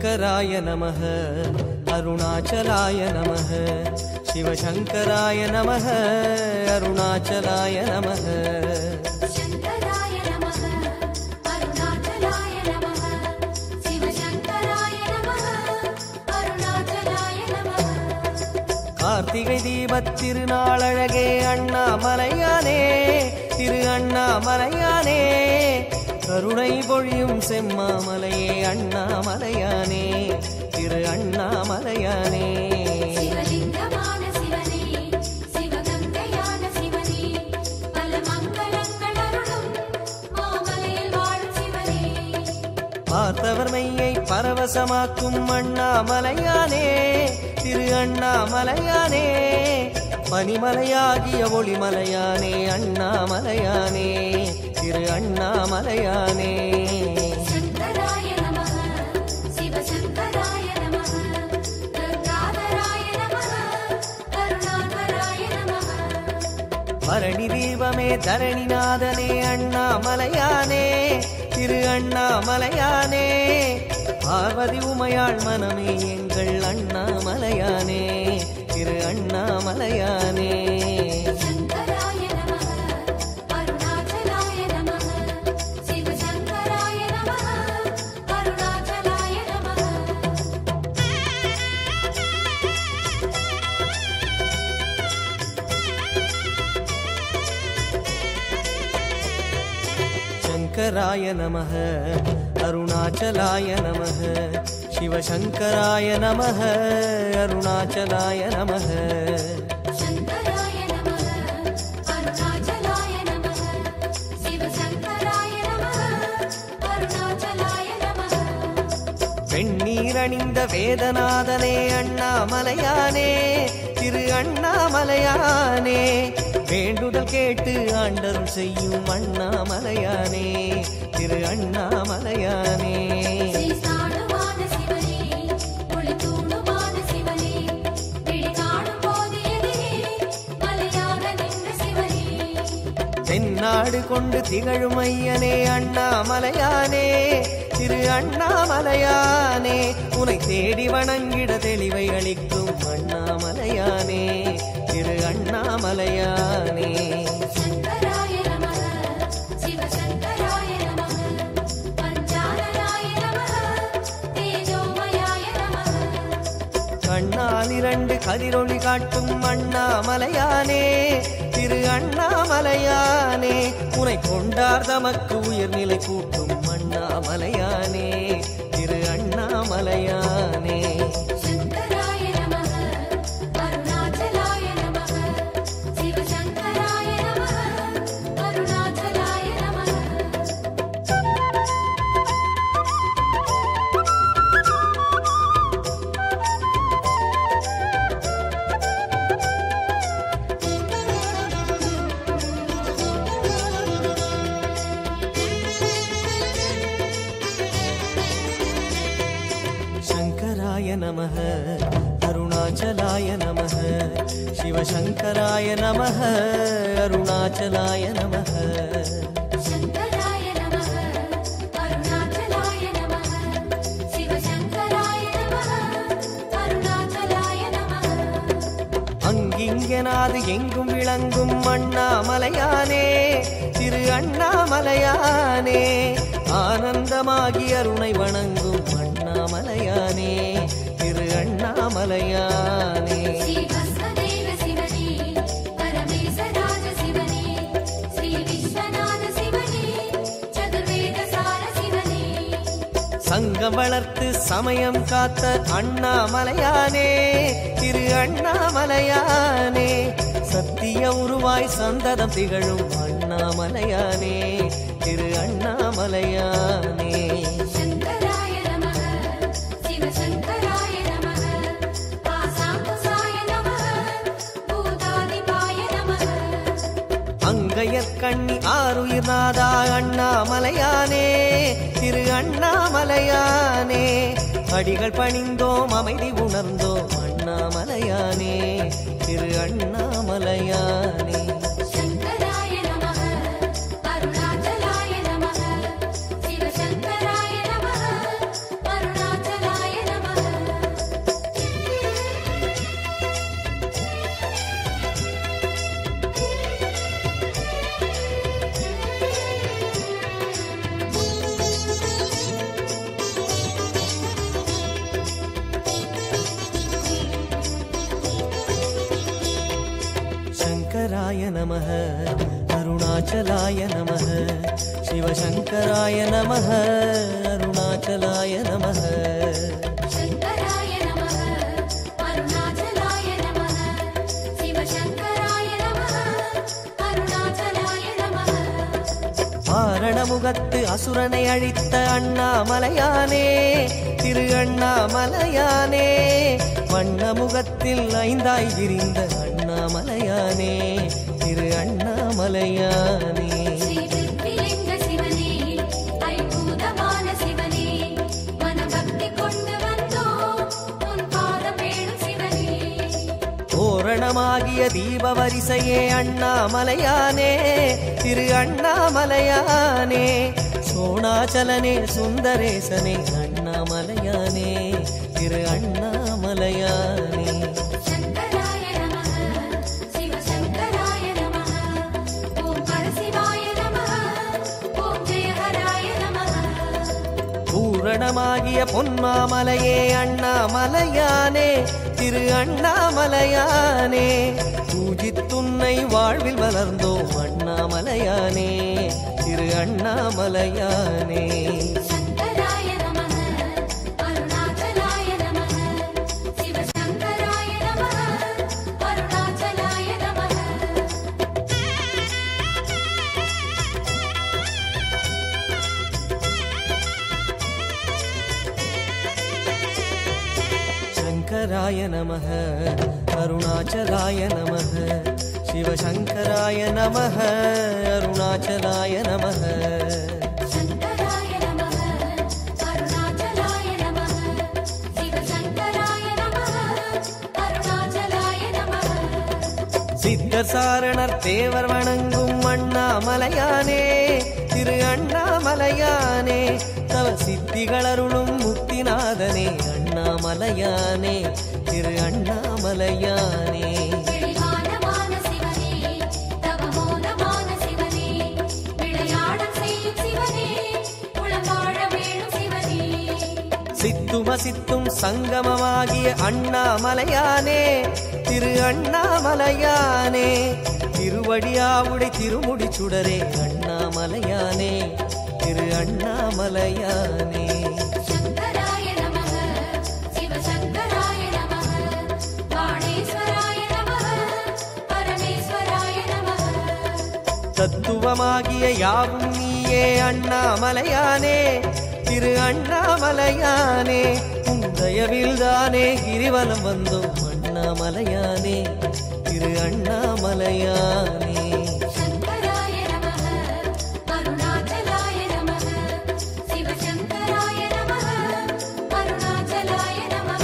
शङ्कराय नमः अरुणाचलाय नमः शिवशङ्कराय नमः अरुणाचलाय नमः शङ्कराय नमः अरुणाचलाय नमः शिवशङ्कराय नमः अरुणाचलाय नमः கார்த்திகை தீபத் திருநாளழகே அண்ணாமலையானே திரு அண்ணாமலையானே கருணை பொழியும் செம்மாமலையே அண்ணாமலையானே திரு அண்ணாமலையானே சிவலிங்கமான சிவனே சிவகங்கையான சிவனே பல மங்களங்கள் அருளும் மாமலையில் வாழும் சிவனே பார்த்தவர் மெய்யை பரவசமாக்கும் அண்ணாமலையானே திரு அண்ணாமலையானே பனிமலையாகிய ஒளிமலையானே அண்ணாமலையானே திரு அண்ணாமலையானே शङ्कराय नमः शिवशङ्कराय नमः गङ्गाधराय नमः करुणाकराय नमः பரணி தீபமே தரணிநாதனே அண்ணாமலையானே திரு அண்ணாமலையானே பார்வதி உமையாள் மனமே எங்கள் அண்ணாமலையானே திரு அண்ணாமலையானே शङ्कराय नमः अरुणाचलाय नमः शिवशङ्कराय नमः अरुणाचलाय नमः शङ्कराय नमः अरुणाचलाय नमः शिवशङ्कराय नमः अरुणाचलाय नमः शङ्कराय नमः अरुणाचलाय नमः शिवशङ्कराय नमः अरुणाचलाय नमः வெண்ணீரணிந்த வேதநாதனே அண்ணாமலையானே திரு அண்ணாமலையானே வேண்டுதல் கேட்டு ஆண்டருள் செய்யும் அண்ணாமலையானே திரு அண்ணாமலையானே ஸ்ரீஸ்தானுவான சிவனே ஒளித்தூணுமான சிவனே விழி காணும் போது எதிரே மலையாக நின்ற சிவனே தென்னாடு கொண்டு திகழும் ஐயனே அண்ணாமலையானே திரு அண்ணாமலையானே உனை தேடி வணங்கிட தெளிவை அளிக்கும் அண்ணாமலையானே திரு அண்ணாமலையானே शङ्कराय नमः शिवशङ्कराय नमः पञ्चाननाय नमः तेजोमयाय नमः கண்ணால் இரண்டு கதிரொளி காட்டும் அண்ணாமலையானே திரு அண்ணாமலையானே உனை கொண்டார் தமக்கு உயர்நிலை கூட்டும் அண்ணாமலையானே திரு அண்ணாமலையானே शङ्कराय नमः अरुणाचलाय नमः शिवशङ्कराय नमः अरुणाचलाय नमः शङ्कराय नमः अरुणाचलाय नमः शिवशङ्कराय नमः अरुणाचलाय नमः शङ्कराय नमः अरुणाचलाय नमः शिवशङ्कराय नमः अरुणाचलाय नमः அங்கிங்கனாது எங்கும் விளங்கும் அண்ணாமலையானே திரு அண்ணாமலையானே ஆனந்தமாகி அருணை வணங்கும் அண்ணாமலையானே திரு அண்ணாமலையானே श्रीभस्मदेव शिवने परमेशराज शिवने श्रीविश्वनाथ शिवने चतुर्वेदसार शिवने சங்கம் வளர்த்து சமயம் காத்த அண்ணாமலையானே திரு அண்ணாமலையானே சத்திய உருவாய் சந்ததம் திகழும் அண்ணாமலையானே திரு அண்ணாமலையானே शङ्कराय नमः शिवशङ्कराय नमः आसाकुसाय नमः भूतादिपाय नमः அங்கையற்கண்ணி ஆறுயிர் நாதா அண்ணாமலையானே திரு அண்ணாமலையானே அடிகள் பணிந்தோம் அமைதி உணர்ந்தோம் அண்ணாமலையானே திரு அண்ணாமலையானே शङ्कराय नमः अरुणाचलाय नमः शिवशङ्कराय नमः अरुणाचलाय शङ्कराय नमः अरुणाचलाय नमः शिवशङ्कराय नमः अरुणाचलाय नमः शङ्कराय नमः अरुणाचलाय नमः शिवशङ्कराय नमः अरुणाचलाय नमः ஆரணமுகத்து அசுரனை அழித்த அண்ணாமலையானே திரு அண்ணாமலையானே வண்ணமுகத்தில் ஐந்தாய் விரிந்த அண்ணாமலையானே திரு அண்ணாமலையானே ஸ்ரீவிற்பிலிங்க சிவனே ஐம்பூதமான சிவனே மனபக்தி கொண்டு வந்தோம் உன் பாதம் வேணும் சிவனே தோரணமாகிய தீப வரிசையே அண்ணாமலையானே திரு அண்ணாமலையானே சோணாச்சலனே சுந்தரேசனே அண்ணாமலையானே திரு அண்ணாமலையானே शङ्कराय नमः शिवशङ्कराय नमः ॐ परशिवाय नमः ॐ जयहराय नमः பூரணமாகிய பொன்மாமலையே அண்ணாமலையானே திரு அண்ணாமலையானே பூஜித்துன்னை வாழ்வில் வளர்ந்தோம் அண்ணாமலையானே திரு அண்ணாமலையானே शङ्कराय नमः अरुणाचलाय नमः शिवशङ्कराय नमः अरुणाचलाय नमः शङ्कराय नमः अरुणाचलाय नमः शिवशङ्कराय नमः अरुणाचलाय नमः शङ्कराय नमः अरुणाचलाय नमः शिवशङ्कराय नमः अरुणाचलाय नमः சித்தர் சாரணர் தேவர் வணங்கும் அண்ணாமலையானே திரு அண்ணாமலையானே தவ சித்திகளருளும் முக்திநாதனே அண்ணாமலையானே திரு அண்ணாமலையானே தெளிவானமான சிவனே தவமோதமான சிவனே விளையாடல் செய்யும் சிவனே உளவாழ வேணும் சிவனே சித்தும சித்தும் சங்கமமாகிய அண்ணாமலையானே திரு அண்ணாமலையானே திருவடியாவுடை திருமுடி சுடரே அண்ணாமலையானே திரு அண்ணாமலையானே शङ्कराय नमः शिवशङ्कराय नमः बाणेश्वराय नमः परमेश्वराय नमः தத்துவமாகிய யாவும் நீயே அண்ணாமலையானே திரு அண்ணாமலையானே உந்தயவில் தானே கிரிவலம் வந்தோம் அண்ணாமலையானே திரு அண்ணாமலையானே शङ्कराय नमः अरुणाचलाय नमः शिवशङ्कराय नमः अरुणाचलाय नमः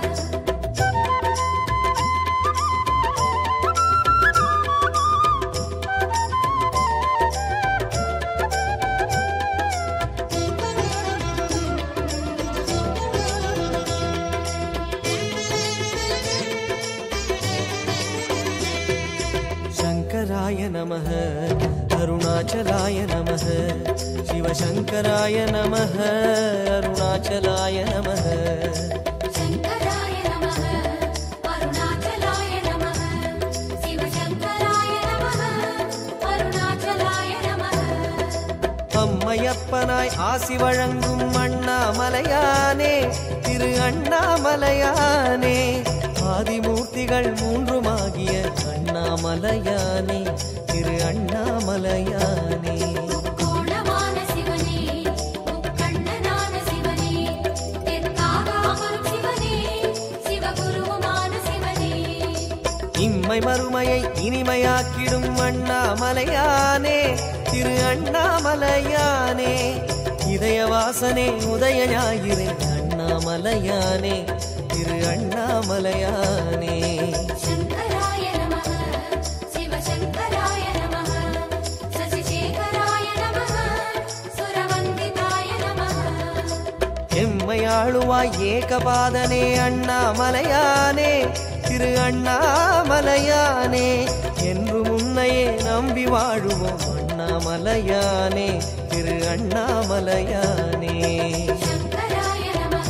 शङ्कराय नमः अरुणाचलाय नमः शिवशङ्कराय नमः अरुणाचलाय नमः शङ्कराय नमः अरुणाचलाय नमः शिवशङ्कराय नमः अरुणाचलाय नमः அம்மையப்பனாய் ஆசி வழங்கும் அண்ணாமலையானே திரு அண்ணாமலையானே ஆதிமூர்த்திகள் மூன்றுமாகிய அண்ணாமலையானே திரு அண்ணாமலையானே கோணமான சிவனே முக்கண்ணனான சிவனே தெற்காக அமரும் சிவனே சிவகுருவுமான சிவனே இம்மை மறுமையை இனிமையாக்கிடும் அண்ணாமலையானே திரு அண்ணாமலையானே இதய வாசனே உதய ஞாயிறே அண்ணாமலையானே திரு அண்ணாமலையானே शङ्कराय नमः शिवशङ्कराय नमः शशिशेखराय नमः सुरवन्दिताय नमः எம்மையாளுவாய் ஏகபாதனே அண்ணாமலையானே திரு அண்ணாமலையானே என்று முன்னையே நம்பி வாழுவோம் அண்ணாமலையானே திரு அண்ணாமலையானே शङ्कराय नमः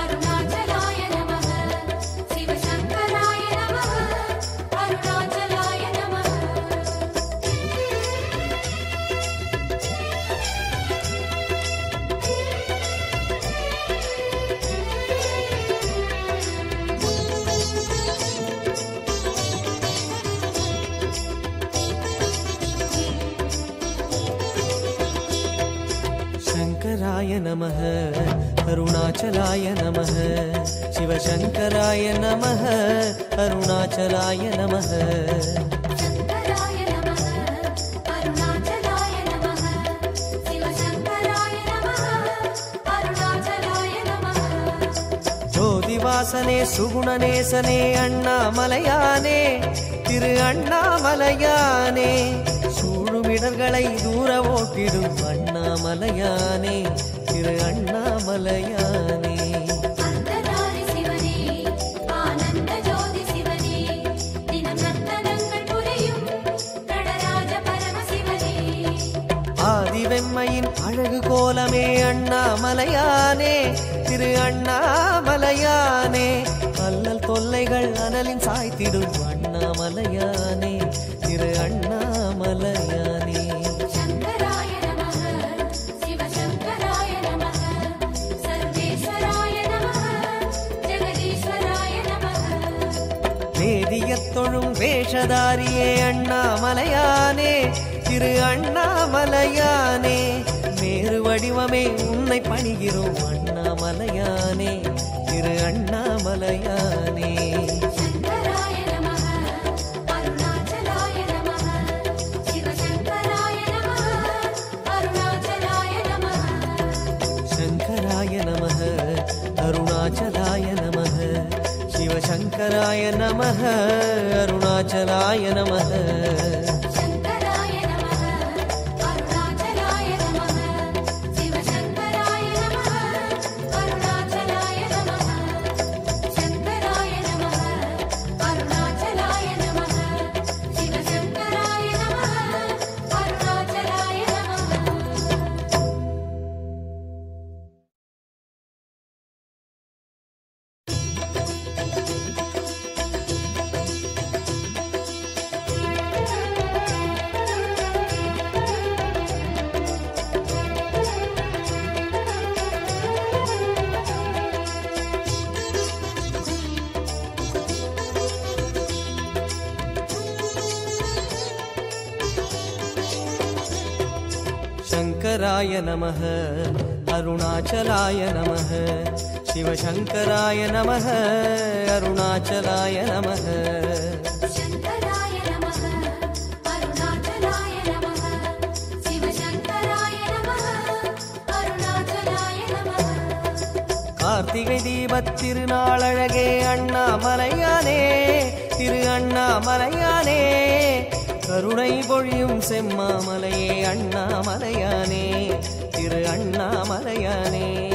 अरुणाचलाय नमः शिवशङ्कराय नमः अरुणाचलाय நமः அருணாச்சலாய நமः சிவசங்கராய நமः அருணாச்சலாய நமः शङ्कराय नमः अरुणाचलाय नमः शिवशङ्कराय नमः अरुणाचलाय नमः ஜோதிவாசனே சுகுணநேசனே அண்ணாமலையானே திரு அண்ணாமலையானே சூழுமிடர்களை தூர ஓட்டிடும் அண்ணாமலையானே திரு அண்ணாமலையானே அந்தனாரி சிவனே ஆனந்த ஜோதி சிவனே தினம் நர்த்தனங்கள் புரியும் நடராஜ பரமசிவனே ஆதிவெம்மையின் அழகு கோலமே அண்ணாமலையானே திரு அண்ணாமலையானே அல்லல் தொல்லைகள் அனலின் சாய்த்திடும் அண்ணாமலையானே திரு அண்ணாமலையானே शङ्कराय नमः शिवशङ्कराय नमः सर्वेश्वराय नमः जगदीश्वराय नमः வேதியத் தொழும் வேஷதாரியே அண்ணாமலையானே திரு அண்ணாமலையானே வேறு வடிவமே உன்னை பணிகிறோம் அண்ணாமலையானே திரு அண்ணாமலையானே शङ्कराय नमः अरुणाचलाय नमः शिवशङ्कराय नमः अरुणाचलाय नमः சங்கராய நமः அருணாச்சலாய நமः சிவசங்கராய நமः அருணாச்சலாய நமः शङ्कराय नमः अरुणाचलाय नमः शिवशङ्कराय नमः अरुणाचलाय नमः शङ्कराय नमः अरुणाचलाय नमः शिवशङ्कराय नमः अरुणाचलाय नमः शङ्कराय नमः अरुणाचलाय नमः शिवशङ्कराय नमः अरुणाचलाय नमः शङ्कराय नमः अरुणाचलाय नमः शिवशङ्कराय नमः अरुणाचलाय नमः கார்த்திகை தீபத் திருநாளழகே அண்ணாமலையானே திரு அண்ணாமலையானே கருணை பொழியும் செம்மாமலையே அண்ணாமலையானே திரு அண்ணாமலையானே